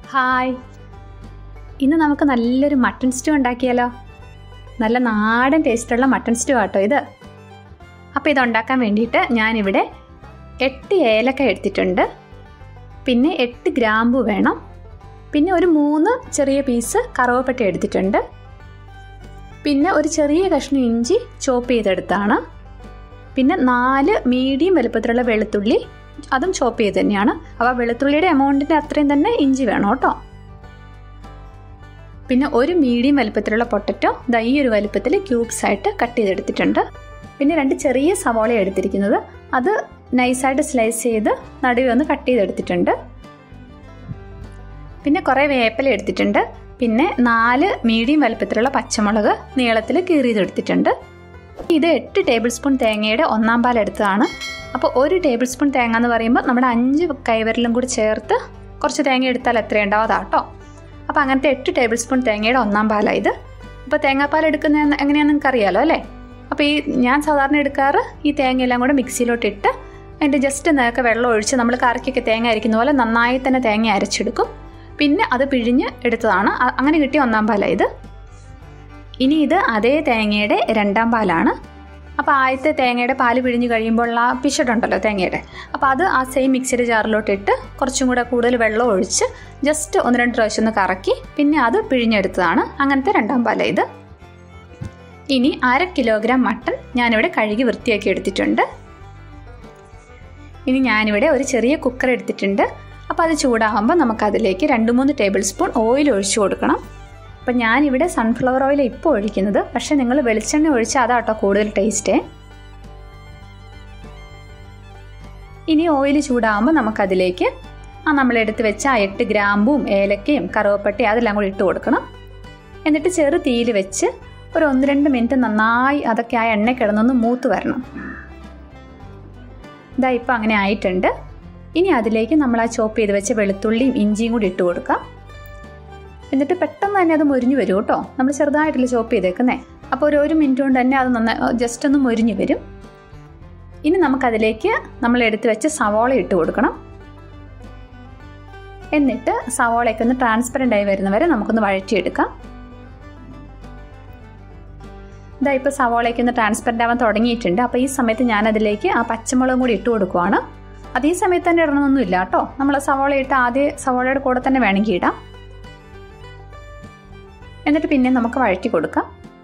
hi ഇന്ന് നമുക്ക് നല്ലൊരു മട്ടൺ സ്റ്റൂ ഉണ്ടാക്കിയാലോ നല്ല നാടൻ ടേസ്റ്റുള്ള മട്ടൺ സ്റ്റൂ ആട്ടോ ഇത് അപ്പോൾ ഇതുണ്ടാക്കാൻ വേണ്ടിയിട്ട് ഞാനിവിടെ എട്ട് ഏലക്ക എടുത്തിട്ടുണ്ട് പിന്നെ എട്ട് ഗ്രാമ്പു വേണം പിന്നെ ഒരു മൂന്ന് ചെറിയ പീസ് കറുവപ്പട്ട എടുത്തിട്ടുണ്ട് പിന്നെ ഒരു ചെറിയ കഷ്ണം ഇഞ്ചി ചോപ്പ് ചെയ്തെടുത്താണ് പിന്നെ നാല് മീഡിയം വലുപ്പത്തിലുള്ള വെളുത്തുള്ളി അതും ചോപ്പ് ചെയ്ത് തന്നെയാണ് അപ്പോൾ വെളുത്തുള്ളിയുടെ എമൗണ്ടിൻ്റെ അത്രയും തന്നെ ഇഞ്ചി വേണം കേട്ടോ പിന്നെ ഒരു മീഡിയം വലുപ്പത്തിലുള്ള പൊട്ടറ്റോ ദാ ഈ ഒരു വലുപ്പത്തിൽ ക്യൂബ്സ് ആയിട്ട് കട്ട് ചെയ്തെടുത്തിട്ടുണ്ട് പിന്നെ രണ്ട് ചെറിയ സവോള എടുത്തിരിക്കുന്നത് അത് നൈസായിട്ട് സ്ലൈസ് ചെയ്ത് നടുവെ ഒന്ന് കട്ട് ചെയ്തെടുത്തിട്ടുണ്ട് പിന്നെ കുറേ വേപ്പില എടുത്തിട്ടുണ്ട് പിന്നെ നാല് മീഡിയം വലുപ്പത്തിലുള്ള പച്ചമുളക് നീളത്തിൽ കീറിയതെടുത്തിട്ടുണ്ട് ഇത് എട്ട് ടേബിൾ സ്പൂൺ തേങ്ങയുടെ ഒന്നാം പാൽ എടുത്തതാണ് അപ്പോൾ ഒരു ടേബിൾ സ്പൂൺ തേങ്ങ എന്ന് പറയുമ്പോൾ നമ്മുടെ അഞ്ച് കൈവിരലും കൂടി ചേർത്ത് കുറച്ച് തേങ്ങ എടുത്താൽ എത്രയുണ്ടാവും അതാട്ടോ അപ്പോൾ അങ്ങനത്തെ എട്ട് ടേബിൾ സ്പൂൺ തേങ്ങയുടെ ഒന്നാം പാലാണ് ഇത് അപ്പോൾ തേങ്ങാപ്പാൽ എടുക്കുന്ന എങ്ങനെയാണെന്ന് നിങ്ങൾക്ക് അറിയാലോ അല്ലേ അപ്പോൾ ഈ ഞാൻ സാധാരണ എടുക്കാറ് ഈ തേങ്ങയെല്ലാം കൂടെ മിക്സിയിലോട്ട് ഇട്ട് അതിൻ്റെ ജസ്റ്റ് നേരൊക്കെ വെള്ളം ഒഴിച്ച് നമ്മൾ കറിക്കൊക്കെ തേങ്ങ അരയ്ക്കുന്ന പോലെ നന്നായി തന്നെ തേങ്ങ അരച്ചെടുക്കും പിന്നെ അത് പിഴിഞ്ഞ് എടുത്തതാണ് അ- അങ്ങനെ കിട്ടിയ ഒന്നാം പാലാണ് ഇത് ഇനി ഇത് അതേ തേങ്ങയുടെ രണ്ടാം പാലാണ് അപ്പോൾ ആദ്യത്തെ തേങ്ങയുടെ പാല് പിഴിഞ്ഞ് കഴിയുമ്പോൾ ആ പിശടുണ്ടല്ലോ തേങ്ങയുടെ അപ്പോൾ അത് ആ സെയിം മിക്സിയുടെ ജാറിലോട്ട് ഇട്ട് കുറച്ചും കൂടെ കൂടുതൽ വെള്ളം ഒഴിച്ച് ജസ്റ്റ് ഒന്ന് രണ്ട് പ്രാവശ്യം ഒന്ന് കറക്കി പിന്നെ അത് പിഴിഞ്ഞെടുത്തതാണ് അങ്ങനത്തെ രണ്ടാം പാല ഇത് ഇനി അര കിലോഗ്രാം മട്ടൺ ഞാനിവിടെ കഴുകി വൃത്തിയാക്കി എടുത്തിട്ടുണ്ട് ഇനി ഞാനിവിടെ ഒരു ചെറിയ കുക്കർ എടുത്തിട്ടുണ്ട് അപ്പോൾ അത് ചൂടാകുമ്പോൾ നമുക്കതിലേക്ക് രണ്ട് മൂന്ന് ടേബിൾ സ്പൂൺ ഓയിൽ ഒഴിച്ചു കൊടുക്കണം അപ്പം ഞാനിവിടെ സൺഫ്ലവർ ഓയിൽ ഇപ്പോൾ ഒഴിക്കുന്നത് പക്ഷേ നിങ്ങൾ വെളിച്ചെണ്ണ ഒഴിച്ചാൽ അതാട്ടോ കൂടുതൽ ടേസ്റ്റ് ഇനി ഓയിൽ ചൂടാകുമ്പോൾ നമുക്കതിലേക്ക് ആ നമ്മൾ എടുത്ത് വെച്ച ആ എട്ട് ഗ്രാമ്പും ഏലക്കയും കറുവപ്പട്ടയും അതെല്ലാം കൂടി ഇട്ട് കൊടുക്കണം എന്നിട്ട് ചെറു തീയിൽ വെച്ച് ഒരു ഒന്ന് രണ്ട് മിനിറ്റ് നന്നായി അതൊക്കെ ആ എണ്ണ കിടന്നൊന്ന് മൂത്ത് വരണം ഇതാ ഇപ്പം അങ്ങനെ ആയിട്ടുണ്ട് ഇനി അതിലേക്ക് നമ്മൾ ആ ചോപ്പ് ചെയ്ത് വെച്ച വെളുത്തുള്ളിയും ഇഞ്ചിയും കൂടി ഇട്ട് കൊടുക്കാം എന്നിട്ട് പെട്ടെന്ന് തന്നെ അത് മൊരിഞ്ഞു വരും കേട്ടോ നമ്മൾ ചെറുതായിട്ടല്ലേ ചോപ്പ് ചെയ്തേക്കുന്നേ അപ്പോൾ ഒരു ഒരു മിനിറ്റ് കൊണ്ട് തന്നെ അത് നന്നായി ജസ്റ്റ് ഒന്ന് മൊരിഞ്ഞു വരും ഇനി നമുക്കതിലേക്ക് നമ്മൾ എടുത്തു വെച്ച സവോള ഇട്ട് കൊടുക്കണം എന്നിട്ട് സവോളയൊക്കെ ഒന്ന് ട്രാൻസ്പെറൻ്റ് ആയി വരുന്നവരെ നമുക്കൊന്ന് വഴറ്റിയെടുക്കാം ഇതാ ഇപ്പോൾ സവോളയൊക്കെ ഒന്ന് ട്രാൻസ്പെറൻ്റ് ആവാൻ തുടങ്ങിയിട്ടുണ്ട് അപ്പോൾ ഈ സമയത്ത് ഞാൻ അതിലേക്ക് ആ പച്ചമുളകും കൂടി ഇട്ട് കൊടുക്കുവാണ് അത് ഈ സമയത്ത് തന്നെ ഇടണമെന്നൊന്നുമില്ല കേട്ടോ നമ്മൾ സവോള ഇട്ട് ആദ്യം സവോളയുടെ കൂടെ തന്നെ വേണമെങ്കിൽ ഇടാം എന്നിട്ട് പിന്നെ നമുക്ക് വഴറ്റി കൊടുക്കാം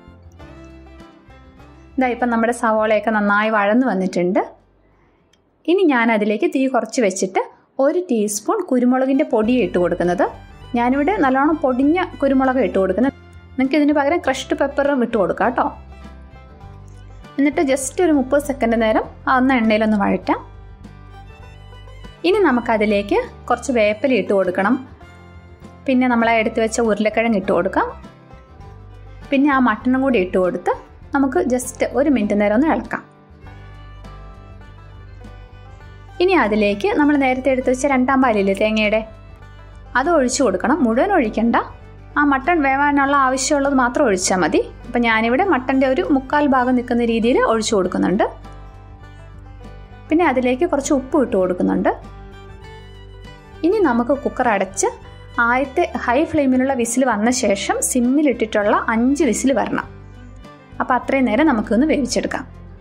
ഇതാ ഇപ്പം നമ്മുടെ സവോളയൊക്കെ നന്നായി വഴന്നു വന്നിട്ടുണ്ട് ഇനി ഞാൻ അതിലേക്ക് തീ കുറച്ച് വെച്ചിട്ട് ഒരു ടീസ്പൂൺ കുരുമുളകിൻ്റെ പൊടിയാണ് ഇട്ട് കൊടുക്കുന്നത് ഞാനിവിടെ നല്ലോണം പൊടിഞ്ഞ കുരുമുളക് ഇട്ട് കൊടുക്കുന്നത് നിങ്ങൾക്ക് ഇതിന് പകരം ക്രഷ്ഡ് പെപ്പറും ഇട്ട് കൊടുക്കാം കേട്ടോ എന്നിട്ട് ജസ്റ്റ് ഒരു മുപ്പത് സെക്കൻഡ് നേരം അന്ന് എണ്ണയിലൊന്ന് വഴറ്റാം ഇനി നമുക്കതിലേക്ക് കുറച്ച് വേപ്പില ഇട്ട് കൊടുക്കണം പിന്നെ നമ്മൾ എടുത്ത് വെച്ച ഉരുളക്കിഴങ്ങ് ഇട്ട് കൊടുക്കാം പിന്നെ ആ മട്ടണും കൂടി ഇട്ട് കൊടുത്ത് നമുക്ക് ജസ്റ്റ് ഒരു മിനിറ്റ് നേരം ഒന്ന് ഇളക്കാം ഇനി അതിലേക്ക് നമ്മൾ നേരത്തെ എടുത്ത് വെച്ച രണ്ടാം പാലില്ലേ തേങ്ങയുടെ അത് ഒഴിച്ചു കൊടുക്കണം മുഴുവൻ ഒഴിക്കണ്ട ആ മട്ടൺ വേവാനുള്ള ആവശ്യമുള്ളത് മാത്രം ഒഴിച്ചാൽ മതി അപ്പം ഞാനിവിടെ മട്ടൻ്റെ ഒരു മുക്കാൽ ഭാഗം നിൽക്കുന്ന രീതിയിൽ ഒഴിച്ചു കൊടുക്കുന്നുണ്ട് പിന്നെ അതിലേക്ക് കുറച്ച് ഉപ്പ് ഇട്ട് കൊടുക്കുന്നുണ്ട് ഇനി നമുക്ക് കുക്കർ അടച്ച് ആദ്യത്തെ ഹൈ ഫ്ലെയിമിലുള്ള വിസിൽ വന്ന ശേഷം സിമ്മിലിട്ടിട്ടുള്ള അഞ്ച് വിസിൽ വരണം അപ്പോൾ അത്രയും നേരം നമുക്കൊന്ന് വേവിച്ചെടുക്കാം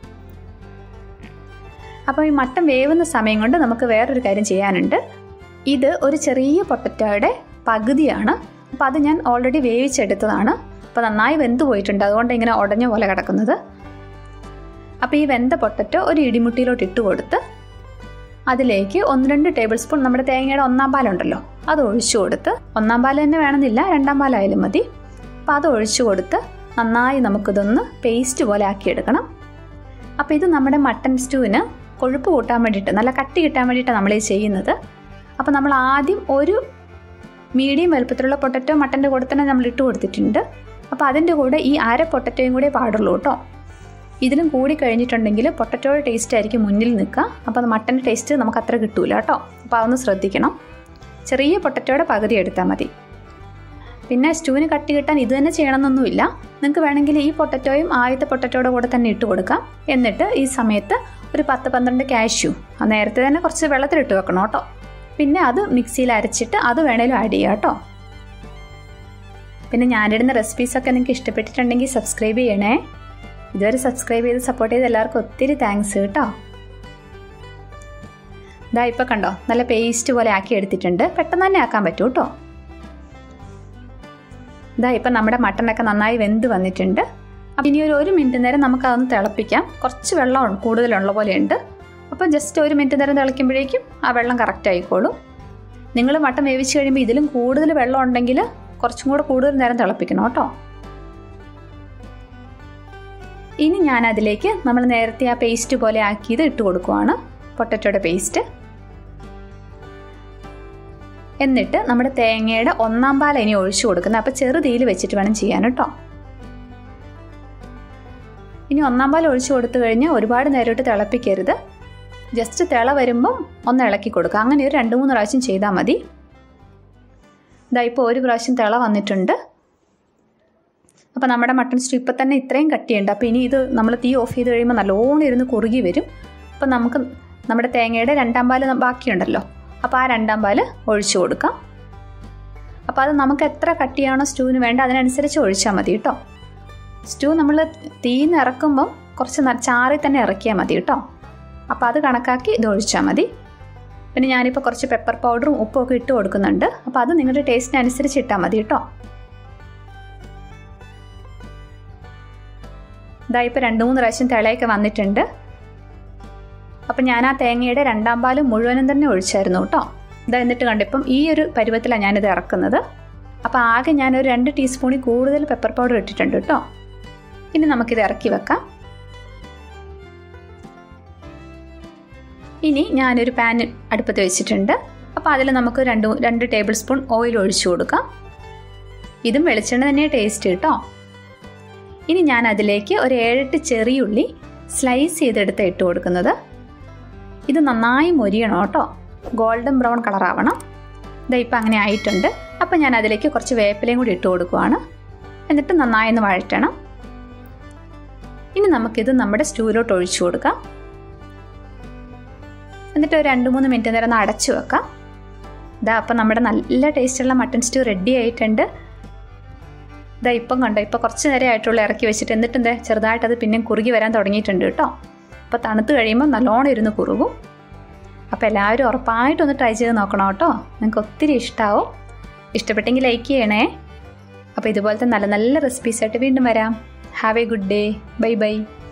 അപ്പോൾ ഈ മട്ടൻ വേവുന്ന സമയം കൊണ്ട് നമുക്ക് വേറൊരു കാര്യം ചെയ്യാനുണ്ട് ഇത് ഒരു ചെറിയ പൊട്ടറ്റോയുടെ പകുതിയാണ് അപ്പോൾ അത് ഞാൻ ഓൾറെഡി വേവിച്ചെടുത്തതാണ് അപ്പോൾ നന്നായി വെന്ത് പോയിട്ടുണ്ട് അതുകൊണ്ട് ഇങ്ങനെ ഉടഞ്ഞ പോലെ കിടക്കുന്നത് അപ്പോൾ ഈ വെന്ത പൊട്ടറ്റോ ഒരു ഇടിമുട്ടിയിലോട്ട് ഇട്ട് കൊടുത്ത് അതിലേക്ക് ഒന്ന് രണ്ട് ടേബിൾ സ്പൂൺ നമ്മുടെ തേങ്ങയുടെ ഒന്നാം പാലുണ്ടല്ലോ അത് ഒഴിച്ചു കൊടുത്ത് ഒന്നാം പാൽ തന്നെ വേണമെന്നില്ല രണ്ടാം പാലായാലും മതി അപ്പോൾ അത് ഒഴിച്ചു കൊടുത്ത് നന്നായി നമുക്കിതൊന്ന് പേസ്റ്റ് പോലെ ആക്കിയെടുക്കണം അപ്പോൾ ഇത് നമ്മുടെ മട്ടൻ സ്റ്റൂവിന് കൊഴുപ്പ് കൂട്ടാൻ വേണ്ടിയിട്ട് നല്ല കട്ടി കിട്ടാൻ വേണ്ടിയിട്ടാണ് നമ്മൾ ഈ ചെയ്യുന്നത് അപ്പോൾ നമ്മൾ ആദ്യം ഒരു മീഡിയം വലുപ്പത്തിലുള്ള പൊട്ടറ്റോ മട്ടൻ്റെ കൂടെ തന്നെ നമ്മൾ ഇട്ട് കൊടുത്തിട്ടുണ്ട് അപ്പോൾ അതിൻ്റെ കൂടെ ഈ അര പൊട്ടറ്റോയും കൂടെ പാടുള്ളൂ കേട്ടോ ഇതിലും കൂടി കഴിഞ്ഞിട്ടുണ്ടെങ്കിൽ പൊട്ടറ്റോയുടെ ടേസ്റ്റ് ആയിരിക്കും മുന്നിൽ നിൽക്കുക അപ്പോൾ അത് മട്ടൻ്റെ ടേസ്റ്റ് നമുക്ക് അത്ര കിട്ടൂല കേട്ടോ അപ്പോൾ അതൊന്ന് ശ്രദ്ധിക്കണം ചെറിയ പൊട്ടറ്റോയുടെ പകുതി എടുത്താൽ മതി പിന്നെ സ്റ്റൂവിന് കട്ടി കിട്ടാൻ ഇത് തന്നെ ചെയ്യണമെന്നൊന്നുമില്ല നിങ്ങൾക്ക് വേണമെങ്കിൽ ഈ പൊട്ടറ്റോയും ആദ്യത്തെ പൊട്ടറ്റോയുടെ കൂടെ തന്നെ ഇട്ട് കൊടുക്കാം എന്നിട്ട് ഈ സമയത്ത് ഒരു പത്ത് പന്ത്രണ്ട് കാഷ്യൂ നേരത്തെ തന്നെ കുറച്ച് വെള്ളത്തിലിട്ട് വെക്കണം കേട്ടോ പിന്നെ അത് മിക്സിയിൽ അരച്ചിട്ട് അത് വേണേലും ആഡ് ചെയ്യാം കേട്ടോ പിന്നെ ഞാനിടുന്ന റെസിപ്പീസൊക്കെ നിങ്ങൾക്ക് ഇഷ്ടപ്പെട്ടിട്ടുണ്ടെങ്കിൽ സബ്സ്ക്രൈബ് ചെയ്യണേ ഇതുവരെ സബ്സ്ക്രൈബ് ചെയ്ത് സപ്പോർട്ട് ചെയ്ത് എല്ലാവർക്കും ഒത്തിരി താങ്ക്സ് കേട്ടോ ഇതാ ഇപ്പോൾ കണ്ടോ നല്ല പേസ്റ്റ് പോലെ ആക്കി എടുത്തിട്ടുണ്ട് പെട്ടെന്ന് തന്നെ ആക്കാൻ പറ്റും കേട്ടോ ഇതാ ഇപ്പം നമ്മുടെ മട്ടനൊക്കെ നന്നായി വെന്ത് വന്നിട്ടുണ്ട് അപ്പം ഇനി ഒരു ഒരു മിനിറ്റ് നേരം നമുക്ക് അതൊന്ന് തിളപ്പിക്കാം കുറച്ച് വെള്ളം കൂടുതലുള്ള പോലെയുണ്ട് അപ്പോൾ ജസ്റ്റ് ഒരു മിനിറ്റ് നേരം തിളയ്ക്കുമ്പോഴേക്കും ആ വെള്ളം കറക്റ്റ് ആയിക്കോളും നിങ്ങൾ മട്ടൻ വേവിച്ച് കഴിയുമ്പോൾ ഇതിലും കൂടുതൽ വെള്ളം ഉണ്ടെങ്കിൽ കുറച്ചും കൂടെ കൂടുതൽ നേരം തിളപ്പിക്കണം കേട്ടോ ഇനി ഞാൻ അതിലേക്ക് നമ്മൾ നേരത്തെ ആ പേസ്റ്റ് പോലെ ആക്കിയത് ഇട്ട് കൊടുക്കുവാണ് പൊട്ടറ്റോയുടെ പേസ്റ്റ് എന്നിട്ട് നമ്മുടെ തേങ്ങയുടെ ഒന്നാം പാല ഇനി ഒഴിച്ചു കൊടുക്കുന്നത് അപ്പോൾ ചെറുതീയിൽ വെച്ചിട്ട് വേണം ചെയ്യാൻ കേട്ടോ ഇനി ഒന്നാം പാൽ ഒഴിച്ചു കൊടുത്തു കഴിഞ്ഞാൽ ഒരുപാട് നേരിട്ട് തിളപ്പിക്കരുത് ജസ്റ്റ് തിള വരുമ്പം ഒന്ന് ഇളക്കി കൊടുക്കുക അങ്ങനെ ഒരു രണ്ട് മൂന്ന് പ്രാവശ്യം ചെയ്താൽ മതി ഇതാ ഇപ്പോൾ ഒരു പ്രാവശ്യം തിള വന്നിട്ടുണ്ട് അപ്പോൾ നമ്മുടെ മട്ടൺ സ്റ്റൂ ഇപ്പം തന്നെ ഇത്രയും കട്ടിയുണ്ട് അപ്പോൾ ഇനി ഇത് നമ്മൾ തീ ഓഫ് ചെയ്ത് കഴിയുമ്പോൾ നല്ലോണം ഇരുന്ന് കുറുകി വരും അപ്പം നമുക്ക് നമ്മുടെ തേങ്ങയുടെ രണ്ടാം പാല് ബാക്കിയുണ്ടല്ലോ അപ്പോൾ ആ രണ്ടാം പാല് ഒഴിച്ചു കൊടുക്കാം അപ്പോൾ അത് നമുക്ക് എത്ര കട്ടിയാണോ സ്റ്റൂവിന് വേണ്ട അതിനനുസരിച്ച് ഒഴിച്ചാൽ മതി കേട്ടോ സ്റ്റൂ നമ്മൾ തീന്ന് ഇറക്കുമ്പം കുറച്ച് ചാറി തന്നെ ഇറക്കിയാൽ മതി കേട്ടോ അപ്പോൾ അത് കണക്കാക്കി ഇത് ഒഴിച്ചാൽ മതി പിന്നെ ഞാനിപ്പോൾ കുറച്ച് പെപ്പർ പൗഡറും ഉപ്പും ഒക്കെ ഇട്ട് കൊടുക്കുന്നുണ്ട് അപ്പോൾ അത് നിങ്ങളുടെ ടേസ്റ്റിനനുസരിച്ച് ഇട്ടാൽ മതി കേട്ടോ ഇതാ ഇപ്പോൾ രണ്ട് മൂന്ന് പ്രാവശ്യം തിളയൊക്കെ വന്നിട്ടുണ്ട് അപ്പം ഞാൻ ആ തേങ്ങയുടെ രണ്ടാം പാല് മുഴുവനും തന്നെ ഒഴിച്ചായിരുന്നു കേട്ടോ ഇതാ എന്നിട്ട് കണ്ടിപ്പം ഈ ഒരു പരുവത്തിലാണ് ഞാനിത് ഇറക്കുന്നത് അപ്പോൾ ആകെ ഞാനൊരു രണ്ട് ടീസ്പൂണിൽ കൂടുതൽ പെപ്പർ പൗഡർ ഇട്ടിട്ടുണ്ട് കേട്ടോ ഇനി നമുക്കിത് ഇറക്കി വെക്കാം ഇനി ഞാനൊരു പാൻ അടുപ്പത്ത് വെച്ചിട്ടുണ്ട് അപ്പോൾ അതിൽ നമുക്ക് രണ്ട് രണ്ട് ടേബിൾ സ്പൂൺ ഓയിൽ ഒഴിച്ചു കൊടുക്കാം ഇതും വെളിച്ചെണ്ണ തന്നെ ടേസ്റ്റ് കേട്ടോ ഇനി ഞാൻ അതിലേക്ക് ഒരു ഏഴെട്ട് ചെറിയുള്ളി സ്ലൈസ് ചെയ്തെടുത്ത് ഇട്ട് കൊടുക്കുന്നത് ഇത് നന്നായി മൊരിയണം കേട്ടോ ഗോൾഡൻ ബ്രൗൺ കളറാവണം ഇതാ ഇപ്പം അങ്ങനെ ആയിട്ടുണ്ട് അപ്പം ഞാൻ അതിലേക്ക് കുറച്ച് വേപ്പിലയും കൂടി ഇട്ട് കൊടുക്കുവാണ് എന്നിട്ട് നന്നായി ഒന്ന് വഴറ്റണം ഇനി നമുക്കിത് നമ്മുടെ സ്റ്റൂവിലോട്ട് ഒഴിച്ചു കൊടുക്കാം എന്നിട്ട് ഒരു രണ്ട് മൂന്ന് മിനിറ്റ് നേരം ഒന്ന് അടച്ചു വെക്കാം ഇതാ അപ്പം നമ്മുടെ നല്ല ടേസ്റ്റുള്ള മട്ടൺ സ്റ്റൂ റെഡി ആയിട്ടുണ്ട് ഇതാ ഇപ്പം കണ്ടോ ഇപ്പോൾ കുറച്ച് നേരം ആയിട്ടുള്ള ഇറക്കി വെച്ചിട്ട് എന്നിട്ട് എന്താ ചെറുതായിട്ട് അത് പിന്നെയും കുറുകി വരാൻ തുടങ്ങിയിട്ടുണ്ട് കേട്ടോ അപ്പോൾ തണുത്ത് കഴിയുമ്പോൾ നല്ലോണം ഇരുന്ന് കുറുകും അപ്പോൾ എല്ലാവരും ഉറപ്പായിട്ടൊന്ന് ട്രൈ ചെയ്ത് നോക്കണം കേട്ടോ നിങ്ങൾക്ക് ഒത്തിരി ഇഷ്ടമാവും ഇഷ്ടപ്പെട്ടെങ്കിൽ ലൈക്ക് ചെയ്യണേ അപ്പോൾ ഇതുപോലത്തെ നല്ല നല്ല റെസിപ്പീസായിട്ട് വീണ്ടും വരാം have a good day bye by